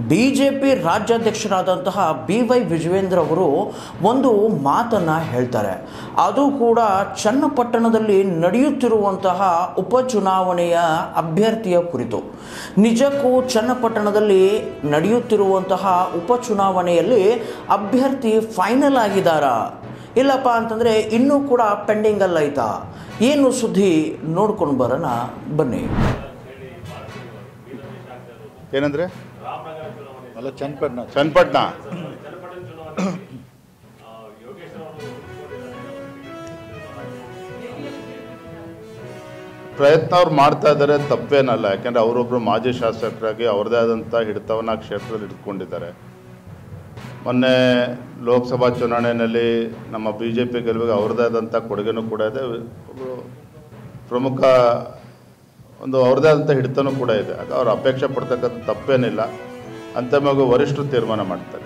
B J P ರಾಜ್ಯಾಧ್ಯಕ್ಷರಾದಂತಹ B Y Vijayendra ಅವರು ಒಂದು ಮಾತನ್ನು ಹೇಳ್ತಾರೆ ಅದು ಕೂಡ ಚನ್ನಪಟ್ಟಣದಲ್ಲಿ ನಡೆಯುತ್ತಿರುವಂತಹ ಉಪಚುನಾವಣೆಯ ಅಭ್ಯರ್ಥಿಯ ಕುರಿತು ನಿಜಕ್ಕೂ ಚನ್ನಪಟ್ಟಣದಲ್ಲಿ ನಡೆಯುತ್ತಿರುವಂತಹ ಉಪಚುನಾವಣೆಯಲ್ಲಿ ಅಭ್ಯರ್ಥಿ ಫೈನಲ್ ಆಗಿದ್ದಾರಾ ಇಲ್ಲಪ್ಪ ಅಂತಂದರೆ ಇನ್ನೂ ಕೂಡ ಪೆಂಡಿಂಗಲ್ಲಿ ಐತಾ ಏನು ಸುದ್ದಿ ನೋಡ್ಕೊಂಡು ಬರೋಣ ಬನ್ನಿ ಏನಂದ್ರೆ ಅಲ್ಲ ಚನ್ನಪಟ್ಟಣ ಚನ್ನಪಟ್ಟಣ ಪ್ರಯತ್ನ ಅವ್ರು ಮಾಡ್ತಾ ಇದ್ದಾರೆ ತಪ್ಪೇನಲ್ಲ ಯಾಕೆಂದ್ರೆ ಅವರೊಬ್ಬರು ಮಾಜಿ ಶಾಸಕರಾಗಿ ಅವ್ರದ್ದೇ ಆದಂಥ ಹಿಡಿತವನ್ನ ಆ ಕ್ಷೇತ್ರದಲ್ಲಿ ಇಟ್ಕೊಂಡಿದ್ದಾರೆ ಮೊನ್ನೆ ಲೋಕಸಭಾ ಚುನಾವಣೆಯಲ್ಲಿ ನಮ್ಮ ಬಿ ಜೆ ಪಿ ಗೆಲುವಿಗೆ ಅವ್ರದ್ದೇ ಆದಂಥ ಕೊಡುಗೆನೂ ಕೂಡ ಇದೆ ಒಬ್ರು ಪ್ರಮುಖ ಒಂದು ಅವ್ರದ್ದೇ ಆದಂಥ ಹಿಡಿತನೂ ಕೂಡ ಇದೆ ಆಗ ಅವ್ರು ಅಪೇಕ್ಷೆ ಪಡ್ತಕ್ಕಂಥ ತಪ್ಪೇನಿಲ್ಲ ಅಂತಿಮವಾಗಿ ವರಿಷ್ಠರು ತೀರ್ಮಾನ ಮಾಡ್ತಾರೆ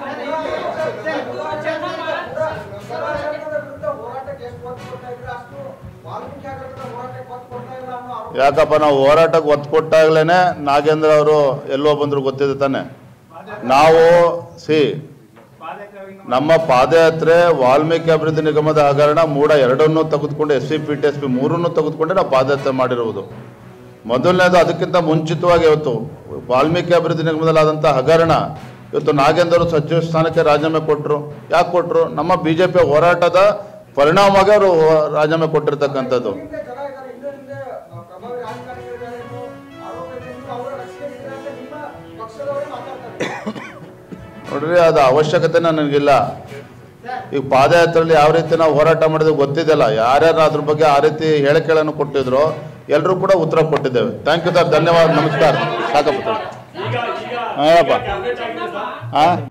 ಯಾಕಪ್ಪ ನಾವು ಹೋರಾಟಕ್ಕೆ ಒತ್ತು ಕೊಟ್ಟಾಗ್ಲೇ ನಾಗೇಂದ್ರ ಅವರು ಎಲ್ಲೋ ಬಂದ್ರು ಗೊತ್ತಿದೆ ತಾನೆ ನಾವು ಸಿ ನಮ್ಮ ಪಾದಯಾತ್ರೆ ವಾಲ್ಮೀಕಿ ಅಭಿವೃದ್ಧಿ ನಿಗಮದ ಹಗರಣ ಮೂಡ ಎರಡನ್ನೂ ತೆಗೆದುಕೊಂಡು S C P T S P ಮೂರನ್ನು ತೆಗೆದುಕೊಂಡೆ ನಾವು ಪಾದಯಾತ್ರೆ ಮಾಡಿರುವುದು ಮೊದಲನೇದು ಅದಕ್ಕಿಂತ ಮುಂಚಿತವಾಗಿ ಇವತ್ತು ವಾಲ್ಮೀಕಿ ಅಭಿವೃದ್ಧಿ ನಿಗಮದಲ್ಲಿ ಆದಂಥ ಹಗರಣ ಇವತ್ತು ನಾಗೇಂದ್ರ ಅವರು ಸಚಿವ ಸ್ಥಾನಕ್ಕೆ ರಾಜೀನಾಮೆ ಕೊಟ್ಟರು ಯಾಕೆ ಕೊಟ್ಟರು ನಮ್ಮ ಬಿ ಜೆ ಪಿ ಹೋರಾಟದ ಪರಿಣಾಮವಾಗಿ ಅವರು ರಾಜೀನಾಮೆ ಕೊಟ್ಟಿರ್ತಕ್ಕಂಥದ್ದು ಹಿಂದೆ ಜನ ಇದ್ದಾರೆ ಹಿಂದೆ ಹಿಂದೆ ಪ್ರಭಾವಿ ರಾಜಕಾರಣಿಗಳಿದ್ದಾರೆ ಅನ್ನೋ ಆರೋಪ ಇದೆ ನೀವು ಅವರ ರಕ್ಷಣೆ ಇದೆ ಅಂತ ನಿಮ್ಮ ಪಕ್ಷದವರೇ ಮಾತಾಡ್ತಾರೆ ನೋಡ್ರಿ ಅದು ಅವಶ್ಯಕತೆ ನನಗಿಲ್ಲ ಈಗ ಪಾದಯಾತ್ರೆಯಲ್ಲಿ ಯಾವ ರೀತಿ ನಾವು ಹೋರಾಟ ಮಾಡಿದ್ವಿ ಗೊತ್ತಿದೆಯಲ್ಲ ಯಾರ್ಯಾರು ಅದ್ರ ಬಗ್ಗೆ ಆ ರೀತಿ ಹೇಳಿಕೆಗಳನ್ನು ಕೊಟ್ಟಿದ್ರು ಎಲ್ಲರೂ ಕೂಡ ಉತ್ತರ ಕೊಟ್ಟಿದ್ದೇವೆ ಥ್ಯಾಂಕ್ ಯು ಸರ್ ಧನ್ಯವಾದ ನಮಸ್ಕಾರ ಸಾಕಪ್ಪ ಹಾಂ